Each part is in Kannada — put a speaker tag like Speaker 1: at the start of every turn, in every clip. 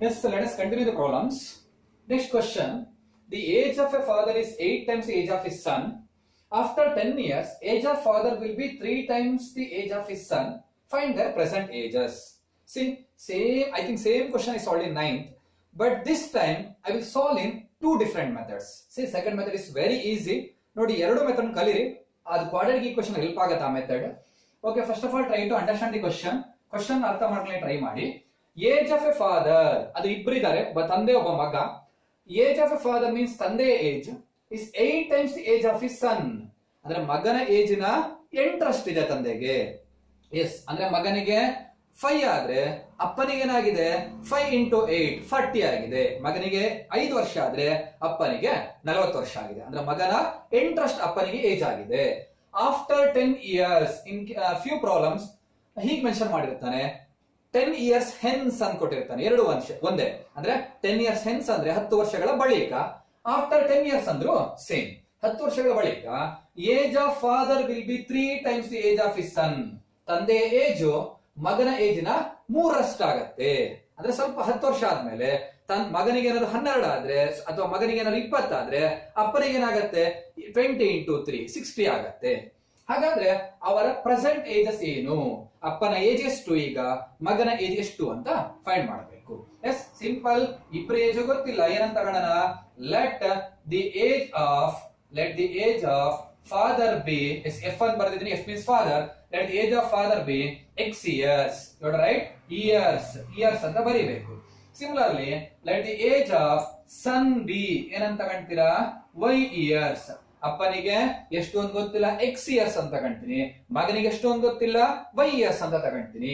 Speaker 1: Yes, so let us continue the problems. Next question. The age of a father is 8 times the age of his son. After 10 years, age of father will be 3 times the age of his son. Find their present ages. See, same, I think same question is solved in 9th. But this time, I will solve in two different methods. See, second method is very easy. ನೋಡಿ ಎರಡು ಮೆಥಡ್ ಕಲೀರಿ ಅದು ಕ್ವಾಡ್ರೇಟಿಕ್ ಈಕ್ವೇಶನ್ ಹೆಲ್ಪ್ ಆಗುತ್ತೆ ಆ method okay first of all try to understand the question question ಅರ್ಥ ಮಾಡ್ಕೊಳ್ಳಿ ಟ್ರೈ ಮಾಡಿ ಏಜ್ ಆಫ್ ಎ ಫಾದರ್ ಅದು ಇಬ್ಬರಿದ್ದಾರೆ ಒಬ್ಬ ತಂದೆ ಒಬ್ಬ ಮಗ age of a father means ತಂದೆ age is eight times the age of his son ಅಂದ್ರೆ ಮಗನ ಏಜಿನ ಎಂಟ್ರಸ್ಟ್ ಇದೆ ತಂದೆಗೆ ಎಸ್ ಅಂದ್ರೆ ಮಗನಿಗೆ ಫೈವ್ ಆದ್ರೆ ಅಪ್ಪನಿಗೆ ಏನಾಗಿದೆ ಫೈವ್ ಇಂಟು ಏಟ್ ಫಾರ್ಟಿ ಆಗಿದೆ ಮಗನಿಗೆ ಐದು ವರ್ಷ ಆದ್ರೆ ಅಪ್ಪನಿಗೆ ನಲವತ್ತು ವರ್ಷ ಆಗಿದೆ ಅಂದ್ರೆ ಮಗನ ಇಂಟ್ರೆಸ್ಟ್ ಅಪ್ಪನಿಗೆ ಏಜ್ ಆಗಿದೆ after ten years in few problems ಹೀಗೆ ಮೆನ್ಷನ್ ಮಾಡಿರ್ತಾನೆ ಟೆನ್ ಇಯರ್ಸ್ ಹೆನ್ಸ್ ಅಂತ ಕೊಟ್ಟಿರ್ತಾನೆ ಎರಡು ವರ್ಷ ಒಂದೇ ಅಂದ್ರೆ ಟೆನ್ ಇಯರ್ಸ್ ಹೆನ್ಸ್ ಅಂದ್ರೆ ಹತ್ತು ವರ್ಷಗಳ ಬಳಿಕ ಆಫ್ಟರ್ ಟೆನ್ ಇಯರ್ಸ್ ಅಂದ್ರು ಸೇಮ್ ಹತ್ತು ವರ್ಷಗಳ ಬಳಿಕ age of father will be three times the age of his son ತಂದೆಯ ಏಜು ಮಗನ ಏಜಿನ ಮೂರಷ್ಟಾಗತ್ತೆ ಅಂದ್ರೆ ಸ್ವಲ್ಪ ಹತ್ತು ವರ್ಷ ಆದ್ಮೇಲೆ ತನ್ ಮಗನಿಗೆ ಏನಾದ್ರು ಹನ್ನೆರಡು ಆದ್ರೆ ಅಥವಾ ಮಗನಿಗೆ ಏನಾದ್ರು ಇಪ್ಪತ್ತಾದ್ರೆ ಅಪ್ಪನಿಗೆ ಏನಾಗತ್ತೆ ಟ್ವೆಂಟಿ ಇಂಟು ತ್ರೀ ಸಿಕ್ಸ್ಟಿ ಆಗತ್ತೆ ಹಾಗಾದ್ರೆ ಅವರ ಪ್ರೆಸೆಂಟ್ ಏಜಸ್ ಏನು ಅಪ್ಪನ ಏಜ್ ಎಷ್ಟು ಈಗ ಮಗನ ಏಜ್ ಎಷ್ಟು ಅಂತ ಫೈಂಡ್ ಮಾಡಬೇಕು ಎಸ್ ಸಿಂಪಲ್ ಇಬ್ಬರ ಏಜ್ ಗೊತ್ತಿಲ್ಲ ಏನಂತ ತಗೋಣ let the age of let the age of father be as F ಅಂತ ಬರೆದಿದ್ದೀನಿ F means father let the age of father be x years right years years ಅಂತ ಬರೀಬೇಕು similarly let the age of son be ಏನಂತ ತಗೊಂತೀರಾ ವೈ ಇಯರ್ಸ್ ಅಪ್ಪನಿಗೆ ಎಷ್ಟು ಅಂತ ಗೊತ್ತಿಲ್ಲ ಎಕ್ಸ್ ಇಯರ್ಸ್ ಅಂತ ತಗೊಂತೀನಿ ಮಗನಿಗೆ ಎಷ್ಟು ಅಂತ ಗೊತ್ತಿಲ್ಲ ವೈ ಇಯರ್ಸ್ ಅಂತ ತಗೊಂತೀನಿ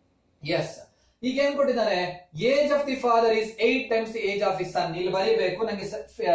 Speaker 1: ಎಸ್ ಈಗ ಏನ್ ಕೊಟ್ಟಿದ್ದಾನೆ age of the father is eight times the age of his son ಇಲ್ಲಿ ಬರೀಬೇಕು ನಂಗೆ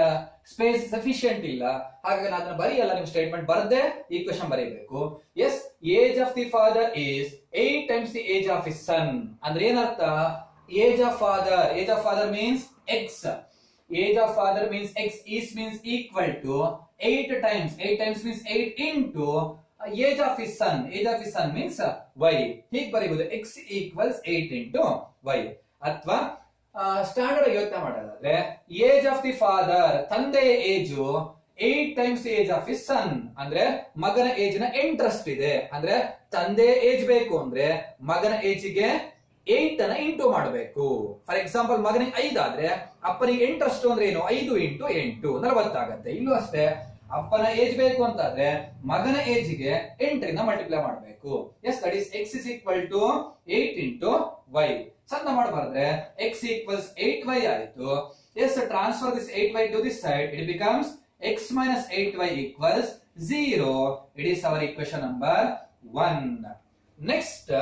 Speaker 1: ಸ್ಪೇಸ್ ಸಫಿಶಿಯಂಟ್ ಇಲ್ಲ ಹಾಗಾಗಿ ನಾನು ಅದನ್ನ ಬರೆಯಲ್ಲ ನಿಮ್ ಸ್ಟೇಟ್ಮೆಂಟ್ ಬರ್ದೆ ಈ ಕ್ವಶನ್ ಬರೀಬೇಕು yes age of the father is eight times the age of his son ಅಂದ್ರೆ ಏನರ್ಥ age of father age of father means x age of father means x is means equal to 8 times 8 times means 8 into uh, age of his son age of his son means uh, y ಹೀಗೆ ಬರೀಬಹುದು x equals 8 into y ಅಥವಾ ಸ್ಟ್ಯಾಂಡರ್ಡ್ ಯೋಚನೆ ಮಾಡೋದಾದ್ರೆ ಏಜ್ ಆಫ್ ದಿ ಫಾದರ್ ತಂದೆಯ age eight times age of his son ಅಂದ್ರೆ ಮಗನ ಏಜ್ ನ ಇಂಟ್ರೆಸ್ಟ್ ಇದೆ ಅಂದ್ರೆ ತಂದೆ ಏಜ್ ಬೇಕು ಅಂದ್ರೆ ಮಗನ ಏಜಿಗೆ ಏಟ್ ಅನ್ನ ಇಂಟು ಮಾಡಬೇಕು ಫಾರ್ ಎಕ್ಸಾಂಪಲ್ ಮಗನಿಗೆ ಐದಾದ್ರೆ ಅಪ್ಪನಿಗೆ ಎಂಟರಷ್ಟು ಅಂದ್ರೆ ಏನು ಐದು ಇಂಟು ಎಂಟು ನಲವತ್ತಾಗತ್ತೆ ಇಲ್ಲೂ ಅಷ್ಟೇ ಅಪ್ಪನ ಏಜ್ ಬೇಕು ಅಂತಾದ್ರೆ ಮಗನ ಏಜ್ಗೆ ಎಂಟರಿಂದ ಮಲ್ಟಿಪ್ಲೈ ಮಾಡಬೇಕು yes that is x is equal to eight into y ಸಣ್ಣ ಮಾಡಬಾರ್ದ್ರೆ ಎಕ್ಸ್ ಈಕ್ವಲ್ಸ್ ಏಟ್ ವೈ ಆಯ್ತು yes transfer this eight y to this side it becomes x minus eight y equals zero it is our equation number one next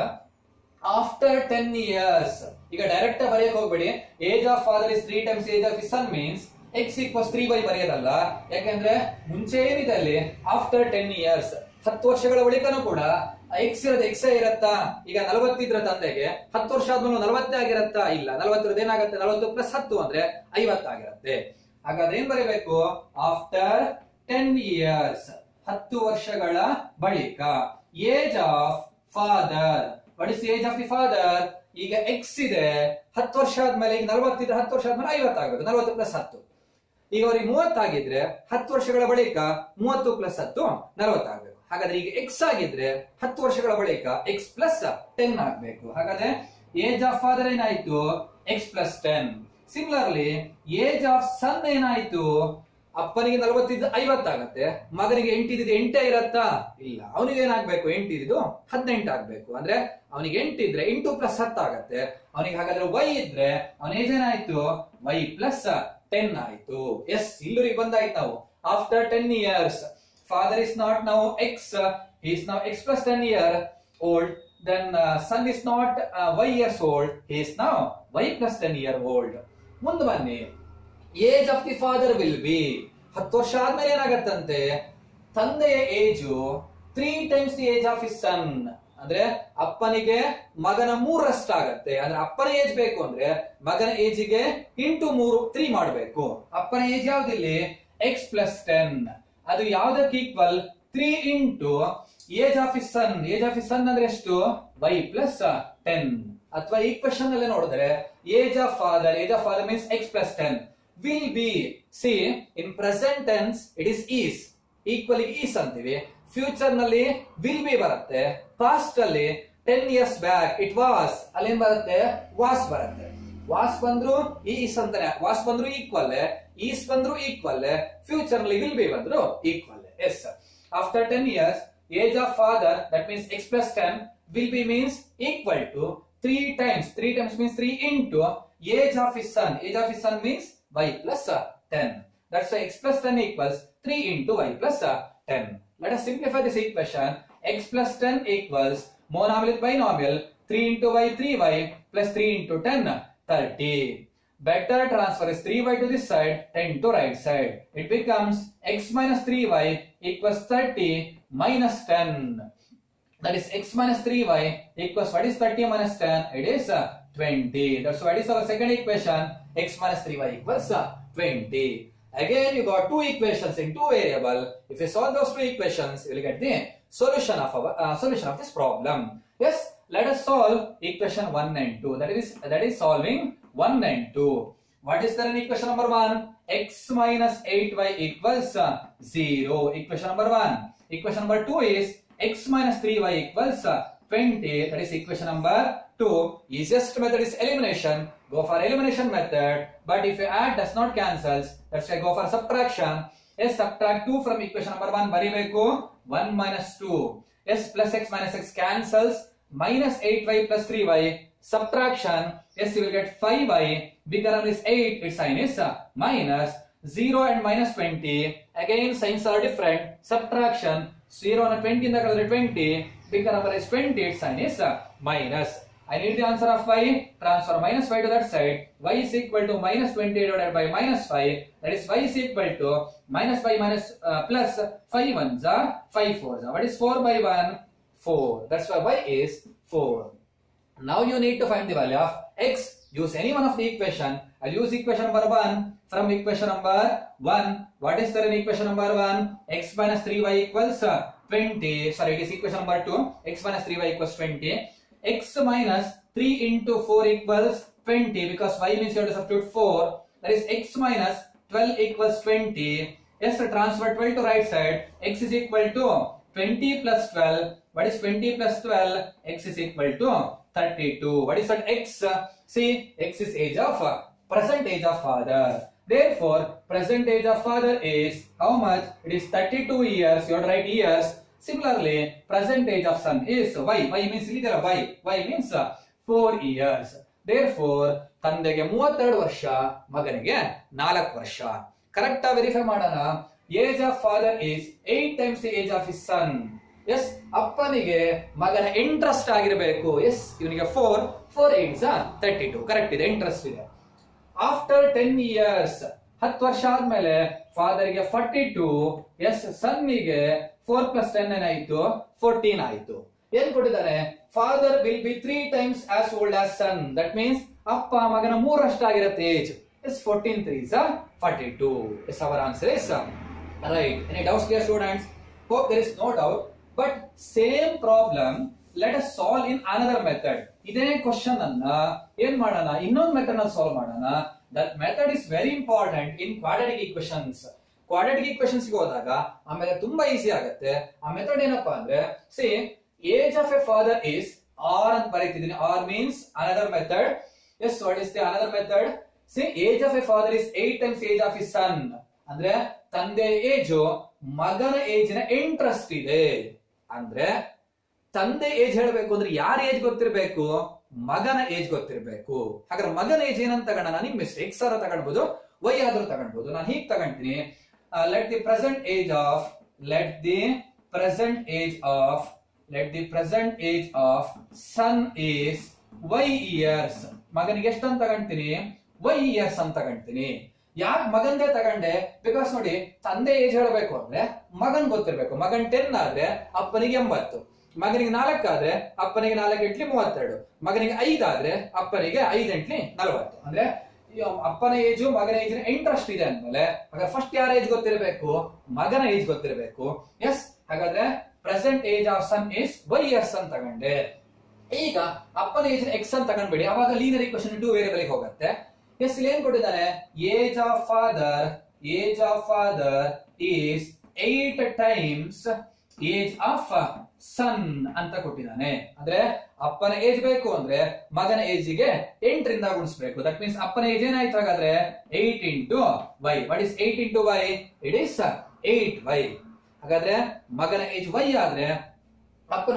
Speaker 1: after ten years ಈಗ ಡೈರೆಕ್ಟ್ ಬರೆಯಕ್ ಹೋಗ್ಬೇಡಿ age of father is three times age of his son means x equals three by ಬರೆಯೋದಲ್ಲ ಯಾಕಂದ್ರೆ ಮುಂಚೆ ಏನಿದೆ ಅಲ್ಲಿ ಆಫ್ಟರ್ ಟೆನ್ ಇಯರ್ಸ್ ಹತ್ತು ವರ್ಷಗಳ ಬಳಿಕನೂ ಕೂಡ ಎಕ್ಸ್ ಇರೋದು ಎಕ್ಸ್ ಇರತ್ತಾ ಈಗ ನಲವತ್ತಿದ್ರ ತಂದೆಗೆ ಹತ್ತು ವರ್ಷ ಆದ್ಮೇಲೆ ನಲವತ್ತೇ ಆಗಿರತ್ತಾ ಇಲ್ಲ ನಲವತ್ತಿರೋದು ಏನಾಗುತ್ತೆ ನಲವತ್ತು ಪ್ಲಸ್ ಹತ್ತು ಅಂದ್ರೆ ಐವತ್ತಾಗಿರತ್ತೆ ಹಾಗಾದ್ರೆ ಏನ್ ಬರೀಬೇಕು ಆಫ್ಟರ್ ಟೆನ್ ಇಯರ್ಸ್ ಹತ್ತು ವರ್ಷಗಳ ಬಳಿಕ age of father what is age of the father ಈಗ ಎಕ್ಸ್ ಇದೆ ಹತ್ತು ವರ್ಷ ಆದ್ಮೇಲೆ ಈಗ ನಲವತ್ತಿದ್ರೆ ಹತ್ತು ವರ್ಷ ಆದ್ಮೇಲೆ ಐವತ್ತಾಗಬೇಕು ನಲವತ್ತು ಪ್ಲಸ್ ಹತ್ತು ಈಗ ಅವ್ರಿಗೆ ಮೂವತ್ತಾಗಿದ್ರೆ ಹತ್ತು ವರ್ಷಗಳ ಬಳಿಕ ಮೂವತ್ತು ಪ್ಲಸ್ ಹತ್ತು ನಲವತ್ತಾಗಬೇಕು ಹಾಗಾದ್ರೆ ಈಗ ಎಕ್ಸ್ ಆಗಿದ್ರೆ ಹತ್ತು ವರ್ಷಗಳ ಬಳಿಕ ಎಕ್ಸ್ ಪ್ಲಸ್ ಟೆನ್ ಆಗ್ಬೇಕು ಹಾಗಾದ್ರೆ ಏಜ್ ಆಫ್ ಫಾದರ್ ಏನಾಯ್ತು x plus ten similarly age of son ಏನಾಯ್ತು ಅಪ್ಪನಿಗೆ ನಲವತ್ತಿದ್ದು ಐವತ್ತಾಗತ್ತೆ ಮಗನಿಗೆ ಎಂಟಿದ್ದು ಎಂಟೇ ಇರತ್ತಾ ಇಲ್ಲ ಅವನಿಗೆ ಏನಾಗ್ಬೇಕು ಎಂಟಿದ್ದು ಹದಿನೆಂಟು ಆಗ್ಬೇಕು ಅಂದ್ರೆ ಅವನಿಗೆ ಎಂಟಿದ್ರೆ ಎಂಟು ಪ್ಲಸ್ ಹತ್ತಾಗತ್ತೆ ಅವನಿಗೆ ಹಾಗಾದ್ರೆ ವೈ ಇದ್ರೆ ಅವನ ಏಜ್ ಏನಾಯ್ತು ವೈ ಪ್ಲಸ್ ಟೆನ್ ಆಯ್ತು ಎಸ್ ಇಲ್ಲೂರಿಗೆ ಬಂದಾಯ್ತು now after ten years father is not now x is now x plus ten year old then son is not y years old is now y plus ten year old ಮುಂದೆ ಬನ್ನಿ age of the father will be ಹತ್ತು ವರ್ಷ ಆದ್ಮೇಲೆ ಏನಾಗತ್ತಂತೆ ತಂದೆಯ age three times the age of his son ಅಂದ್ರೆ ಅಪ್ಪನಿಗೆ ಮಗನ ಮೂರಷ್ಟಾಗತ್ತೆ ಅಂದ್ರೆ ಅಪ್ಪನ ಏಜ್ ಬೇಕು ಅಂದ್ರೆ ಮಗನ ಏಜಿಗೆ ಇಂಟು ಮೂರು ತ್ರೀ ಮಾಡಬೇಕು ಅಪ್ಪನ ಏಜ್ ಯಾವ್ದಿಲ್ಲಿ ಎಕ್ಸ್ ಪ್ಲಸ್ ಟೆನ್ ಅದು ಯಾವ್ದಕ್ಕೆ equal three into age of his son age of his son ಅಂದ್ರೆ ಎಷ್ಟು ವೈ ಪ್ಲಸ್ ಟೆನ್ ಅಥವಾ ಈ ಕ್ವಶನ್ ಅಲ್ಲೇ ನೋಡಿದ್ರೆ age of father age of father means x plus 10 will be see in present tense it is is equal is ಅಂತೀವಿ ಫ್ಯೂಚರ್ ನಲ್ಲಿ ವಿಲ್ ಬಿ ಬರುತ್ತೆ ಪಾಸ್ಟ್ ಅಲ್ಲಿ ten years back it was ಅಲ್ಲಿ ಏನ್ ಬರುತ್ತೆ ವಾಸ್ ಬರುತ್ತೆ ವಾಸ್ ಬಂದ್ರು ಈಸ್ ಅಂತಾನೆ ವಾಸ್ ಬಂದ್ರು ಈಕ್ವಲ್ ಈಸ್ ಬಂದ್ರು ಈಕ್ವಲ್ ಫ್ಯೂಚರ್ ನಲ್ಲಿ ವಿಲ್ ಬಿ ಬಂದ್ರು equal yes after ten years age of father that means x plus ten will be means equal to three times three times means three into age of his son age of his son means y plus uh, 10 that's why x plus 10 equals 3 into y plus uh, 10 let us simplify this equation x plus 10 equals monomial with binomial 3 into y 3y plus 3 into 10 30 better transfer is 3y to this side 10 to right side it becomes x minus 3y equals 30 minus 10 that is x minus 3y equals what is 30 minus 10 it is uh, 20 that's what is our second equation x minus 3y equals uh, 20 again you got two equations in two variable if you solve those two equations you will get the solution of our uh, solution of this problem yes let us solve equation 1 and 2 that is that is solving 1 and 2 what is there in equation number 1 x minus 8y equals uh, 0 equation number 1 equation number 2 is x minus 3y equals uh, 20 that is equation number 2 easiest method is elimination go for elimination method but if you add does not cancels that's why go for subtraction yes subtract 2 from equation number 1 ಬರಿಬೇಕು 1 minus 2 yes plus x minus x cancels minus 8y plus 3y subtraction yes you will get 5y big number is 8 its sign is uh, minus 0 and minus 20 again signs are different subtraction 0 and 20 in the color 20 bigger number is 20 its sign is uh, minus I need the answer of y transfer minus y to that side y is equal to minus 20 divided by minus 5 that is y is equal to minus 5 minus uh, plus 5 ones are 5 fours are what is 4 by 1 4 that's why y is 4 now you need to find the value of x. Use any one of the equation. I'll use equation number 1 from equation number 1. What is there in equation number 1? x minus 3y equals uh, 20. Sorry, it is equation number 2. x minus 3y equals 20. x minus 3 into 4 equals 20 because y means you have to substitute 4. That is x minus 12 equals 20. Yes, transfer 12 to right side. x is equal to 20 plus 12. What is 20 plus 12? x is equal to 32. What is that x? See, x is age of uh, present age of father. Therefore, present age of father is how much? It is 32 years. You have to write years. Similarly, present age of son is y. y means ಇಲ್ಲಿದೆಯಲ್ಲ y. y means uh, 4 years. Therefore, ತಂದೆಗೆ ಮೂವತ್ತೆರಡು ವರ್ಷ ಮಗನಿಗೆ ನಾಲ್ಕು ವರ್ಷ ಕರೆಕ್ಟ್ ವೆರಿಫೈ ಮಾಡೋಣ age of father is eight times the age of his son yes ಅಪ್ಪನಿಗೆ ಮಗನ ಇಂಟ್ರೆಸ್ಟ್ ಆಗಿರಬೇಕು ಎಸ್ ಇವನಿಗೆ four four eights thirty two correct ಇದೆ ಇಂಟ್ರೆಸ್ಟ್ ಇದೆ ಆಫ್ಟರ್ ಟೆನ್ ಇಯರ್ಸ್ ಹತ್ತು ವರ್ಷ ಆದ್ಮೇಲೆ ಫಾದರ್ಗೆ ಫಾರ್ಟಿ ಟು ಎಸ್ ಸನ್ನಿಗೆ ಫೋರ್ ಪ್ಲಸ್ ಟೆನ್ ಏನಾಯ್ತು ಫೋರ್ಟೀನ್ ಆಯ್ತು ಏನ್ ಕೊಟ್ಟಿದ್ದಾರೆ father will be three times as old as son that means ಅಪ್ಪ ಮಗನ ಮೂರಷ್ಟಾಗಿರುತ್ತೆ age yes fourteen three forty two yes our answer yes right any doubts clear students hope there is no doubt but same problem let us solve in another method ಇದೇ ಕ್ವಶನ್ ಅನ್ನ ಏನ್ ಮಾಡೋಣ ಇನ್ನೊಂದು ಮೆಥಡ್ ನಲ್ಲಿ ಸಾಲ್ವ್ ಮಾಡೋಣ that method is very important in quadratic equations quadratic equations ಹೋದಾಗ ಆಮೇಲೆ ತುಂಬಾ ಈಸಿ ಆಗುತ್ತೆ ಆ ಮೆಥಡ್ ಏನಪ್ಪಾ ಅಂದ್ರೆ see age of a father is r ಅಂತ ಬರೀತಿದ್ದೀನಿ r means another method yes what is the another method see age of a father is eight times age of his son ಅಂದ್ರೆ ತಂದೆ ಏಜು ಮಗನ ಏಜಿನ ಇಂಟ್ರೆಸ್ಟ್ ಇದೆ ಅಂದ್ರೆ ತಂದೆ ಏಜ್ ಹೇಳಬೇಕು ಅಂದ್ರೆ ಯಾರ ಏಜ್ ಗೊತ್ತಿರಬೇಕು ಮಗನ ಏಜ್ ಗೊತ್ತಿರಬೇಕು ಹಾಗಾದ್ರೆ ಮಗನ ಏಜ್ ಏನಂತ ತಗೋಣ ನಾನು ನಿಮ್ ಎಕ್ಸ್ ಆರ ತಗೊಳ್ಬಹುದು ವೈ ಆದ್ರೂ ತಗೊಳ್ಬಹುದು ನಾನು ಹೀಗ್ ತಗೊಂತೀನಿ let the present age of let the present age of let the present age of son is y years ಮಗನಿಗೆ ಎಷ್ಟು ಅಂತ ತಗೊಂತೀನಿ ವೈ ಇಯರ್ಸ್ ಅಂತ ತಗೊಂತೀನಿ ಯಾಕೆ ಮಗಂದೇ ತಗೊಂಡೆ ಬಿಕಾಸ್ ನೋಡಿ ತಂದೆ ಏಜ್ ಹೇಳಬೇಕು ಅಂದ್ರೆ ಮಗನ್ ಗೊತ್ತಿರ್ಬೇಕು ಮಗನ್ ಟೆನ್ ಆದ್ರೆ ಅಪ್ಪನಿಗೆ ಎಂಬತ್ತು ಮಗನಿಗೆ ನಾಲ್ಕಾದ್ರೆ ಅಪ್ಪನಿಗೆ ನಾಲ್ಕು ಎಂಟ್ಲಿ ಮೂವತ್ತೆರಡು ಮಗನಿಗೆ ಐದಾದ್ರೆ ಅಪ್ಪನಿಗೆ ಐದು ಎಂಟ್ಲಿ ನಲವತ್ತು ಅಂದ್ರೆ ಈ ಅಪ್ಪನ ಏಜು ಮಗನ ಏಜಿನ ಇಂಟ್ರೆಸ್ಟ್ ಇದೆ ಅಂದ್ಮೇಲೆ ಹಾಗಾದ್ರೆ ಫಸ್ಟ್ ಯಾರ ಏಜ್ ಗೊತ್ತಿರಬೇಕು ಮಗನ ಏಜ್ ಗೊತ್ತಿರಬೇಕು ಎಸ್ ಹಾಗಾದ್ರೆ present age of son is y years ಅಂತ ತಗೊಂಡೆ ಈಗ ಅಪ್ಪನ ಏಜ್ ಎಕ್ಸ್ ಅಂತ ತಗೊಂಡ್ಬಿಡಿ ಅವಾಗ ಲೀನರ್ ಇಕ್ವೇಶನ್ ಟೂ ವೇರಿಯಬಲ್ ಹೋಗುತ್ತೆ ಎಸ್ ಇಲ್ಲಿ ಏನ್ ಕೊಟ್ಟಿದ್ದಾನೆ age of father age of father is eight times age of son ಅಂತ ಕೊಟ್ಟಿದ್ದಾನೆ ಅಂದ್ರೆ ಅಪ್ಪನ ಏಜ್ ಬೇಕು ಅಂದ್ರೆ ಮಗನ ಏಜಿಗೆ ಎಂಟರಿಂದ ಗುಣಿಸ್ಬೇಕು ದಟ್ ಮೀನ್ಸ್ ಅಪ್ಪನ ಏಜ್ ಏನಾಯ್ತು ಹಾಗಾದ್ರೆ eight into y what is eight into y it is eight y ಹಾಗಾದ್ರೆ ಮಗನ ಏಜ್ ವೈ ಆದ್ರೆ ಅಪ್ಪನ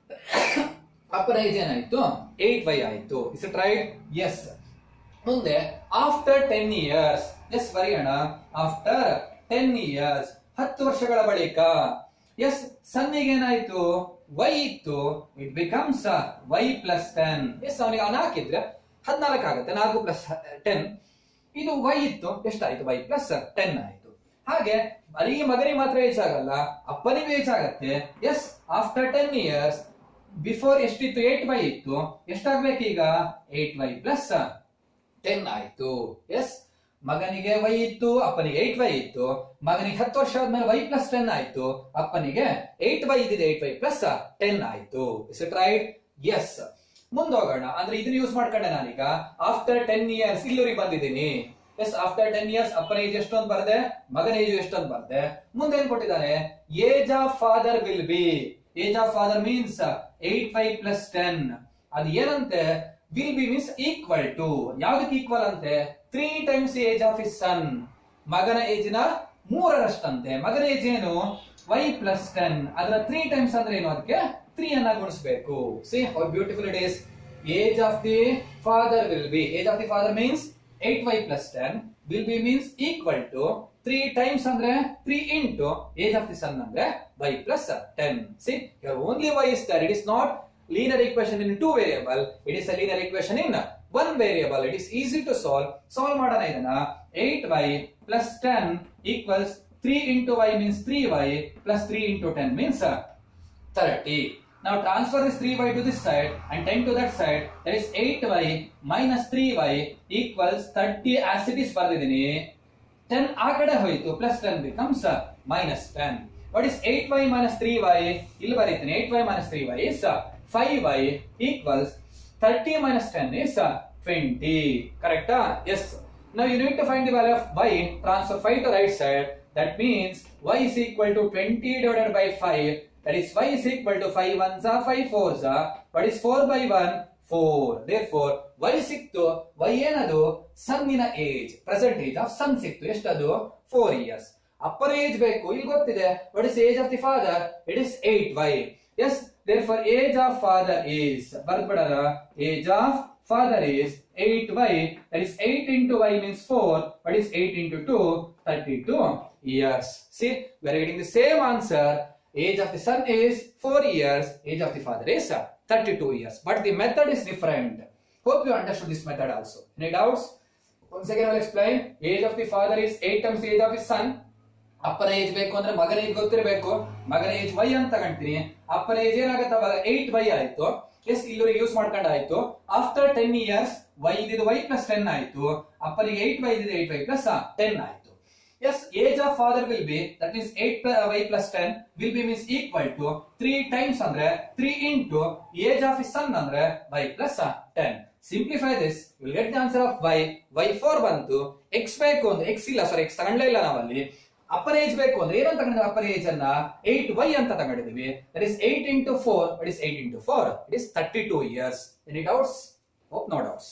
Speaker 1: ಅಪ್ಪನ ಏಜ್ ಏನಾಯ್ತು ಏಟ್ ವೈ ಆಯ್ತು ಇಸ್ ಇಟ್ ರೈಟ್ ಎಸ್ ಮುಂದೆ ಆಫ್ಟರ್ ಟೆನ್ ಇಯರ್ಸ್ ಎಸ್ ಬರೆಯೋಣ ಆಫ್ಟರ್ ಟೆನ್ ಇಯರ್ಸ್ ಹತ್ತು ವರ್ಷಗಳ ಬಳಿಕ ಎಸ್ ಸನ್ನಿಗೆ ಏನಾಯ್ತು ವೈ ಇತ್ತು it becomes y plus ten yes ಅವನಿಗೆ ಅವನು ಹಾಕಿದ್ರೆ ಹದಿನಾಲ್ಕು ಆಗುತ್ತೆ ನಾಲ್ಕು ಪ್ಲಸ್ ಟೆನ್ ಇದು ವೈ ಇತ್ತು ಎಷ್ಟಾಯ್ತು ವೈ ಪ್ಲಸ್ ಟೆನ್ ಆಯ್ತು ಹಾಗೆ ಬರೀ ಮಗನಿಗೆ ಮಾತ್ರ ಏಜ್ ಆಗಲ್ಲ ಅಪ್ಪನಿಗೂ ಏಜ್ ಆಗತ್ತೆ yes after ten years before ಎಷ್ಟಿತ್ತು ಏಟ್ ವೈ ಇತ್ತು ಎಷ್ಟಾಗ್ಬೇಕು ಈಗ ಏಟ್ ವೈ ಪ್ಲಸ್ ಟೆನ್ ಆಯ್ತು ಎಸ್ ಮಗನಿಗೆ ವೈ ಇತ್ತು ಅಪ್ಪನಿಗೆ ಏಟ್ ವೈ ಇತ್ತು ಮಗನಿಗೆ ಹತ್ತು ವರ್ಷ ಆದ್ಮೇಲೆ ವೈ ಪ್ಲಸ್ ಟೆನ್ ಆಯ್ತು ಅಪ್ಪನಿಗೆ ಏಟ್ ವೈ ಇದ್ದಿದೆ ಏಟ್ ವೈ ಪ್ಲಸ್ ಟೆನ್ ಆಯ್ತು ಇಸ್ ಇಟ್ ರೈಟ್ ಎಸ್ ಮುಂದೋಗೋಣ ಅಂದ್ರೆ ಇದನ್ನ ಯೂಸ್ ಮಾಡ್ಕೊಂಡೆ ನಾನೀಗ ಆಫ್ಟರ್ ಟೆನ್ ಇಯರ್ಸ್ ಇಲ್ಲೂರಿಗೆ ಬಂದಿದ್ದೀನಿ ಎಸ್ ಆಫ್ಟರ್ ಟೆನ್ ಇಯರ್ಸ್ ಅಪ್ಪನ ಏಜ್ ಎಷ್ಟೊಂದು ಬರ್ದೆ ಮಗನ ಏಜ್ ಎಷ್ಟೊಂದು ಬರ್ದೆ ಮುಂದೆ ಏನ್ ಕೊಟ್ಟಿದ್ದಾನೆ age of father will be age of father means eight five plus ten ಅದು ಏನಂತೆ will be means equal to ಯಾವ್ದಕ್ಕೆ ಈಕ್ವಲ್ ಅಂತೆ three times age of his son ಮಗನ ಏಜಿನ ಮೂರರಷ್ಟಂತೆ ಮಗನ ಏಜ್ ಏನು ವೈ ಪ್ಲಸ್ ಟೆನ್ ಅದರ ತ್ರೀ ಟೈಮ್ಸ್ ಅಂದ್ರೆ ಏನು ಅದಕ್ಕೆ ತ್ರೀ ಅನ್ನ ಗುಣಿಸ್ಬೇಕು see how beautiful it is age of the father will be age of the father means eight y plus ten will be means equal to three times ಅಂದ್ರೆ three into age of the son ಅಂದ್ರೆ y plus ten see only y is there it is not linear equation in two variable it is a linear equation in one variable it is easy to solve solve ಮಾಡೋಣ ಇದನ್ನ 8y plus 10 equals 3 into y means 3y plus 3 into 10 means uh, 30 now transfer this 3y to this side and 10 to that side that is 8y minus 3y equals 30 as it is ಬರ್ದಿದ್ದೀನಿ 10 ಆ ಕಡೆ ಹೋಯ್ತು plus ten becomes minus ten what is eight y minus three y ಇಲ್ಲಿ ಬರೀತೀನಿ eight y minus three y is five y equals thirty minus ten is twenty ಕರೆಕ್ಟಾ yes now you need to find the value of y transfer five to right side that means y is equal to twenty divided by five that is y is equal to five one ಝಾ five four Jha what is four by one four therefore y ಸಿಕ್ತು ವೈ ಏನದು ಸನ್ನಿನ age present age of son ಸಿಕ್ತು ಎಷ್ಟದು ಫೋರ್ ಇಯರ್ಸ್ ಅಪ್ಪರ ಏಜ್ ಬೇಕು ಇಲ್ಲಿ ಗೊತ್ತಿದೆ what is age of the father it is eight y yes therefore age of father is ಬರ್ದ್ಬಿಡಲ್ಲ age of father is eight y that is eight into y means four what is eight into two thirty two years see we are getting the same answer age of the son is 4 years age of the father is uh, 32 years but the method is different hope you understood this method also any doubts once again i'll explain age of the father is 8 times the age of his son ಅಪ್ಪನ ಏಜ್ ಬೇಕು ಅಂದ್ರೆ ಮಗನ ಏಜ್ ಗೊತ್ತಿರಬೇಕು ಮಗನ ಏಜ್ ವೈ ಅಂತ ತಗೊಂತೀನಿ ಅಪ್ಪನ ಏಜ್ ಏನಾಗುತ್ತೆ ಅವಾಗ ಏಟ್ ವೈ ಆಯ್ತು ಎಸ್ ಇಲ್ಲಿ ಯೂಸ್ ಮಾಡ್ಕೊಂಡಾಯ್ತು ಆಫ್ಟರ್ ಟೆನ್ ಇಯರ್ಸ್ ವೈ ಇದ್ದಿದ್ದು ವೈ ಪ್ಲಸ್ ಟೆನ್ ಆಯ್ತು ಅಪ್ಪನಿಗೆ ಏಟ್ ವೈ ಇದ್ದಿದ್ದು ಏಟ್ ವೈ ಪ್ಲಸ್ ಟೆನ್ ಆಯ್ತು Yes, age of father will be that means 8 pl- uh, y plus 10 will be means equal to 3 times ಅಂದ್ರೆ 3 into age of his son ಅಂದ್ರೆ y plus uh, 10. Simplify this, you will get the answer of y. y4 ಬಂತು x ಬೇಕು ಅಂದ್ರೆ x ಇಲ್ಲ ಸಾರಿ x ತಗೊಂಡೇ ಇಲ್ಲ ನಾವಲ್ಲಿ ಅಪ್ಪರ್ ಏಜ್ ಬೇಕು ಅಂದ್ರೆ ಏನಂತ ತಗೊಂಡಿದ್ವಿ ಅಪ್ಪರ್ ಏಜ್ ಅನ್ನ 8y ಅಂತ ತಗೊಂಡಿದೀವಿ that is 8 into 4 that is 8 into 4 it is 32 years. Any doubts? Hope no doubts.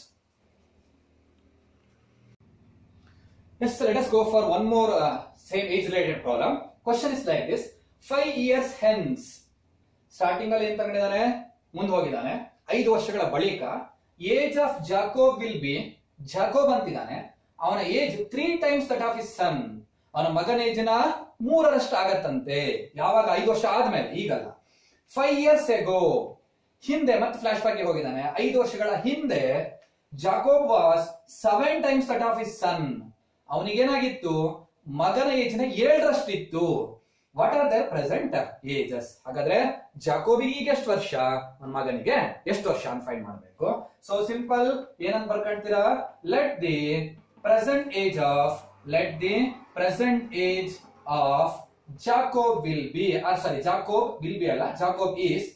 Speaker 1: Yes, so let us go for one more uh, same age related problem. Question is like this. Five years hence. Starting ಅಲ್ಲಿ ಏನ್ ತಗೊಂಡಿದ್ದಾನೆ ಮುಂದೆ ಹೋಗಿದ್ದಾನೆ ಐದು ವರ್ಷಗಳ ಬಳಿಕ age of Jacob will be Jacob ಅಂತಿದ್ದಾನೆ ಅವನ age three times that of his son ಅವನ ಮಗನ ಏಜ್ನ ಮೂರರಷ್ಟು ಆಗತ್ತಂತೆ ಯಾವಾಗ ಐದು ವರ್ಷ ಆದ್ಮೇಲೆ ಈಗಲ್ಲ ಫೈವ್ ಇಯರ್ಸ್ ಎಗೋ ಹಿಂದೆ ಮತ್ತೆ ಫ್ಲಾಶ್ ಬ್ಯಾಕ್ ಹೋಗಿದ್ದಾನೆ ಐದು ವರ್ಷಗಳ ಹಿಂದೆ Jacob was seven times that of his son ಅವನಿಗೇನಾಗಿತ್ತು ಮಗನ ಏಜ್ನ ಏಳರಷ್ಟಿತ್ತು what are their present ages ಹಾಗಾದ್ರೆ ಜಾಕೋಬಿಗೆ ಈಗ ಎಷ್ಟು ವರ್ಷ ನನ್ನ ಮಗನಿಗೆ ಎಷ್ಟು ವರ್ಷ ಅಂತ ಫೈಂಡ್ ಮಾಡಬೇಕು ಸೊ ಸಿಂಪಲ್ ಏನಂತ ಬರ್ಕೊಂತೀರಾ let the present age of let the present age of Jacob will be sorry Jacob will be ಅಲ್ಲ Jacob is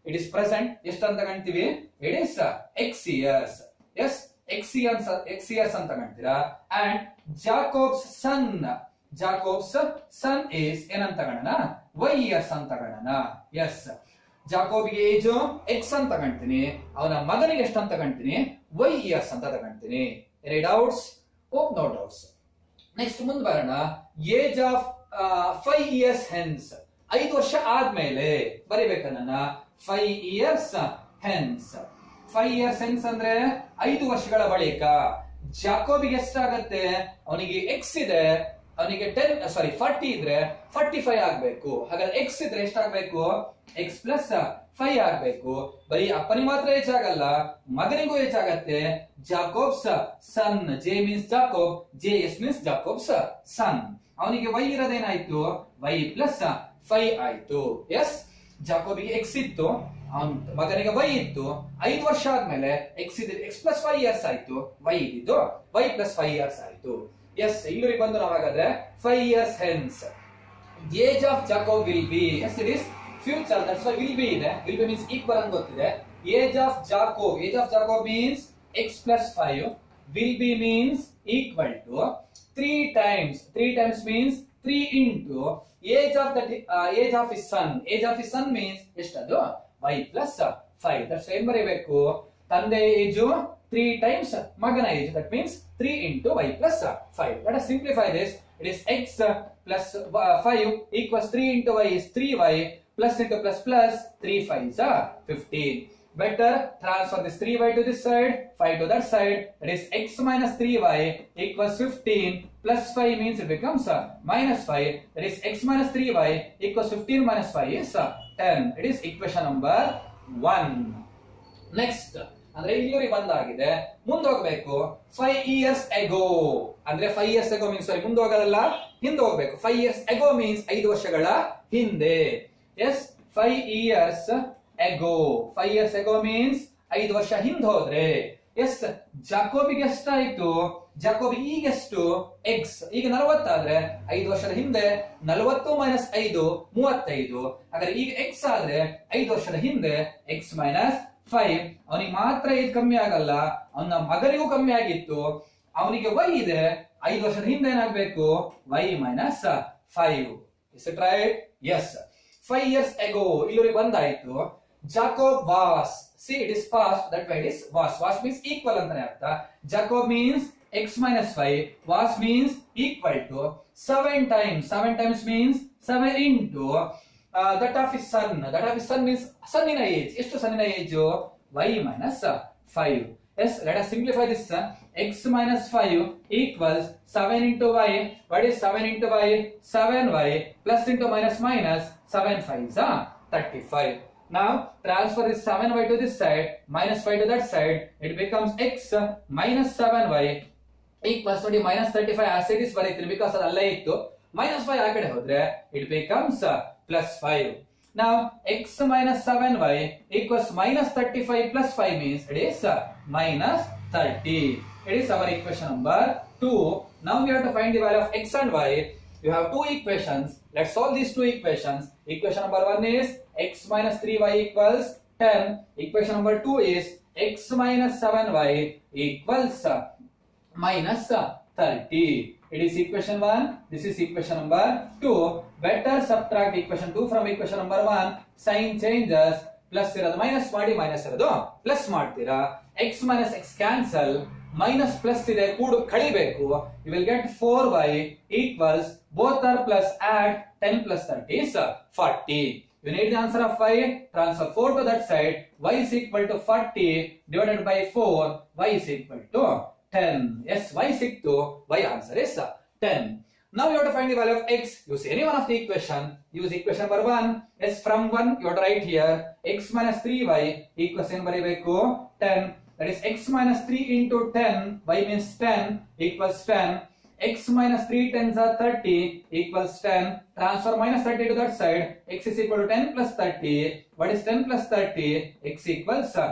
Speaker 1: it is present ಎಷ್ಟು ಅಂತ ತಗೊಂತೀವಿ it is x years yes x years x years ಅಂತ ತಗೊಂತೀರಾ and Jacob's son Jacob's son is ಏನಂತ ತಗೋಣ ವೈ ಇಯರ್ಸ್ ಅಂತ ತಗೋಣ ಎಸ್ ಜಾಕೋಬಿಗೆ ಏಜ್ ಎಕ್ಸ್ ಅಂತ ತಗೊಂತೀನಿ ಅವನ ಮಗನಿಗೆ ಎಷ್ಟು ಅಂತ ತಗೊಂತೀನಿ ವೈ ಇಯರ್ಸ್ ಅಂತ ತಗೊಂತೀನಿ any doubts hope no doubts next ಮುಂದೆ ಬರೋಣ age of five years hence ಐದು ವರ್ಷ ಆದ್ಮೇಲೆ ಬರಿಬೇಕನ್ನ five years hence five years hence ಅಂದ್ರೆ ಐದು ವರ್ಷಗಳ ಬಳಿಕ ಜಾಕೋಬಿಗೆ ಎಷ್ಟಾಗತ್ತೆ ಅವನಿಗೆ ಎಕ್ಸ್ ಇದೆ ಅವನಿಗೆ ಟೆನ್ ಸಾರಿ ಫಾರ್ಟಿ ಇದ್ರೆ ಫಾರ್ಟಿ ಫೈವ್ ಆಗ್ಬೇಕು ಹಾಗಾದ್ರೆ ಎಕ್ಸ್ ಇದ್ರೆ ಎಷ್ಟಾಗ್ಬೇಕು ಎಕ್ಸ್ ಪ್ಲಸ್ ಫೈವ್ ಆಗ್ಬೇಕು ಬರೀ ಅಪ್ಪನಿಗೆ ಮಾತ್ರ ಏಜ್ ಆಗಲ್ಲ ಮಗನಿಗೂ ಏಜ್ ಆಗತ್ತೆ Jacob's son J means Jacob J yes means Jacob's son ಅವನಿಗೆ ವೈ ಇರೋದೇನಾಯ್ತು ವೈ ಪ್ಲಸ್ ಫೈವ್ ಆಯ್ತು ಎಸ್ ಜಾಕೋಬಿಗೆ ಎಕ್ಸ್ ಇತ್ತು ಅವನ್ ಮಗನಿಗೆ ವೈ ಇತ್ತು ಐದು ವರ್ಷ ಆದ್ಮೇಲೆ ಎಕ್ಸ್ ಇದ್ರೆ ಎಕ್ಸ್ ಪ್ಲಸ್ ಫೈವ್ ಇಯರ್ಸ್ ಆಯ್ತು ವೈ ಇದ್ದಿದ್ದು ವೈ ಪ್ಲಸ್ ಫೈವ್ ಇಯರ್ಸ್ ಆಯ್ತು ಎಸ್ ಇಲ್ಲಿ ಬಂದು ನಾವು ಹಾಗಾದ್ರೆ five years hence age of Jacob will be yes it is future that's y will be ಇದೆ ವಿಲ್ ಬಿ ಮೀನ್ಸ್ ಈಕ್ವಲ್ ಅಂತ ಗೊತ್ತಿದೆ age of Jacob age of Jacob means x plus five will be means equal to three times three times means three into age of that age of his son age of his son means ಎಷ್ಟದು ವೈ ಪ್ಲಸ್ ಫೈವ್ ದಟ್ಸ್ ಏನ್ ಬರೀಬೇಕು ತಂದೆ ಏಜು ತ್ರೀ ಟೈಮ್ಸ್ ಮಗನ age that means three into y plus five let us simplify this it is x plus uh, 5 equals 3 into y is 3y plus into plus plus 3 5s are 15 better transfer this 3y to this side 5 to that side it is x minus 3y equals 15 plus 5 means it becomes uh, minus 5 that is x minus 3y equals 15 minus 5 is uh, 10 it is equation number 1 next ಅಂದ್ರೆ ಇಲ್ಲಿವರೆಗೆ ಬಂದಾಗಿದೆ ಮುಂದೆ ಹೋಗ್ಬೇಕು ಫೈವ್ ಇಯರ್ಸ್ ಎಗೋ ಅಂದ್ರೆ five years ago means sorry ಮುಂದೆ ಹೋಗೋದಲ್ಲ ಹಿಂದೆ ಹೋಗ್ಬೇಕು ಫೈವ್ ಇಯರ್ಸ್ ಎಗೋ ಮೀನ್ಸ್ ಐದು ವರ್ಷಗಳ ಹಿಂದೆ yes five years ago five years ago means ಐದು ವರ್ಷ ಹಿಂದೆ ಹೋದ್ರೆ ಎಸ್ ಜಾಕೋಬಿಗೆ ಎಷ್ಟಾಯ್ತು ಜಾಕೋಬಿ ಈಗೆಷ್ಟು ಎಕ್ಸ್ ಈಗ ನಲವತ್ತಾದ್ರೆ ಐದು ವರ್ಷದ ಹಿಂದೆ ನಲವತ್ತು ಮೈನಸ್ ಐದು ಮೂವತ್ತೈದು ಹಾಗಾದ್ರೆ ಈಗ ಎಕ್ಸ್ ಆದ್ರೆ ಐದು ವರ್ಷದ ಹಿಂದೆ ಎಕ್ಸ್ ಮೈನಸ್ ಫೈವ್ ಅವನಿಗೆ ಮಾತ್ರ ಏಜ್ ಕಮ್ಮಿ ಆಗಲ್ಲ ಅವನ ಮಗನಿಗೂ ಕಮ್ಮಿ ಆಗಿತ್ತು ಅವನಿಗೆ ವೈ ಇದೆ ಐದು ವರ್ಷದ ಹಿಂದೆ ಏನಾಗ್ಬೇಕು y minus five is it right yes five years ago ಇಲ್ಲಿವರೆಗೆ ಬಂದಾಯ್ತು Jacob was see it is past that y it is was was means equal ಅಂತಾನೆ ಅರ್ಥ Jacob means x minus five was means equal to seven times seven times means seven into that of his son that of his son means ಸನ್ನಿನ ಏಜ್ ಎಷ್ಟು ಸನ್ನಿನ age y minus five yes let us simplify this X minus five equals seven into y what is seven into y seven y plus into minus minus seven five thirty five Now transfer this 7y to this side, minus 5 to that side. It becomes x minus 7y equals to the minus 35 as it is ಬರೀತೀನಿ because ಅದು ಅಲ್ಲೇ ಇತ್ತು minus 5 ಆ ಕಡೆ ಹೋದ್ರೆ it becomes uh, plus 5. Now x minus 7y equals minus 35 plus 5 means it is uh, minus 30. It is our equation number 2. Now we have to find the value of x and y. You have two equations. Let's solve these two equations. Equation number 1 is x minus 3y equals 10. Equation number 2 is x minus 7y equals uh, minus uh, 30. It is equation 1. This is equation number 2. Better subtract equation 2 from equation number 1. Sign changes. Plus ಇರೋದು ಮೈನಸ್ ಮಾಡಿ ಮೈನಸ್ ಇರೋದು ಪ್ಲಸ್ ಮಾಡ್ತೀರಾ x minus x cancel minus plus ಇದೆ ಕೂಡು ಕಳಿಬೇಕು you will get four y equals both are plus add ten plus thirty is forty You need the answer of y. Transfer 4 to that side. y is equal to 40 divided by 4. y is equal to 10. Yes, y is equal to y answer is uh, 10. Now you have to find the value of x. Use any one of the equation. Use equation number 1. Yes, from 1 you have to write here x minus 3y equals in ಬರೀಬೇಕು 10. That is x minus 3 into 10. y means 10 equals 10. x minus 3 tens are 30 equals 10. Transfer minus 30 to that side. x is equal to 10 plus 30. What is 10 plus 30? x equals uh,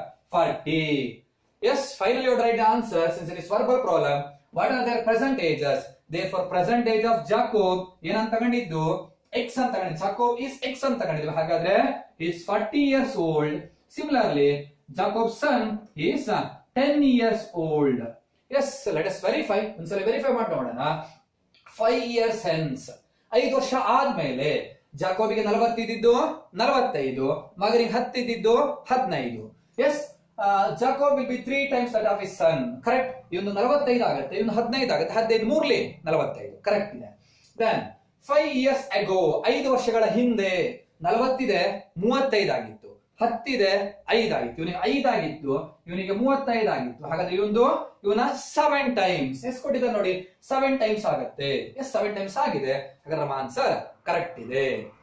Speaker 1: 40. Yes, finally you write the answer since it is verbal problem. What are their present ages? Therefore, present age of Jacob ಏನಂತ ತಗೊಂಡಿದ್ದು ಎಕ್ಸ್ ಅಂತ ತಗೊಂಡಿದ್ವಿ ಜಾಕೋಬ್ ಇಸ್ ಎಕ್ಸ್ ಅಂತ ತಗೊಂಡಿದ್ವಿ ಹಾಗಾದ್ರೆ is forty years old similarly Jacob son is ten years old yes let us verify ಒಂದ್ಸಲ ವೆರಿಫೈ ಮಾಡಿ ನೋಡೋಣ ಫೈವ್ ಇಯರ್ಸ್ ಹೆನ್ಸ್ ಐದು ವರ್ಷ ಆದ್ಮೇಲೆ ಜಾಕೋಬಿಗೆ ನಲವತ್ತಿದ್ದು ನಲವತ್ತೈದು ಮಗನಿಗೆ ಹತ್ತಿದ್ದು ಹದಿನೈದು yes Jacob will be three times that of his son correct ಇವನು ನಲವತ್ತೈದು ಆಗುತ್ತೆ ಇವನು ಹದಿನೈದು ಆಗುತ್ತೆ ಹದಿನೈದು ಮೂರ್ಲಿ ನಲವತ್ತೈದು ಕರೆಕ್ಟ್ ಇದೆ ದೆನ್ ಫೈವ್ ಇಯರ್ಸ್ ಅಗೋ ಐದು ವರ್ಷಗಳ ಹಿಂದೆ ನಲವತ್ತಿದೆ ಮೂವತ್ತೈದು ಆಗಿತ್ತು ಹತ್ತಿದೆ ಐದಾಗಿತ್ತು ಇವನಿಗೆ ಐದಾಗಿತ್ತು ಇವನಿಗೆ ಮೂವತ್ತೈದು ಆಗಿತ್ತು ಹಾಗಾದ್ರೆ ಇವೊಂದು ಇವನ ಸೆವೆನ್ ಟೈಮ್ಸ್ ಎಸ್ ಕೊಟ್ಟಿದ್ದಾರೆ ನೋಡಿ ಸೆವೆನ್ ಟೈಮ್ಸ್ ಆಗುತ್ತೆ ಎಸ್ ಸೆವೆನ್ ಟೈಮ್ಸ್ ಆಗಿದೆ ಹಾಗಾದ್ರೆ ನಮ್ಮ ಆನ್ಸರ್ ಕರೆಕ್ಟ್ ಇದೆ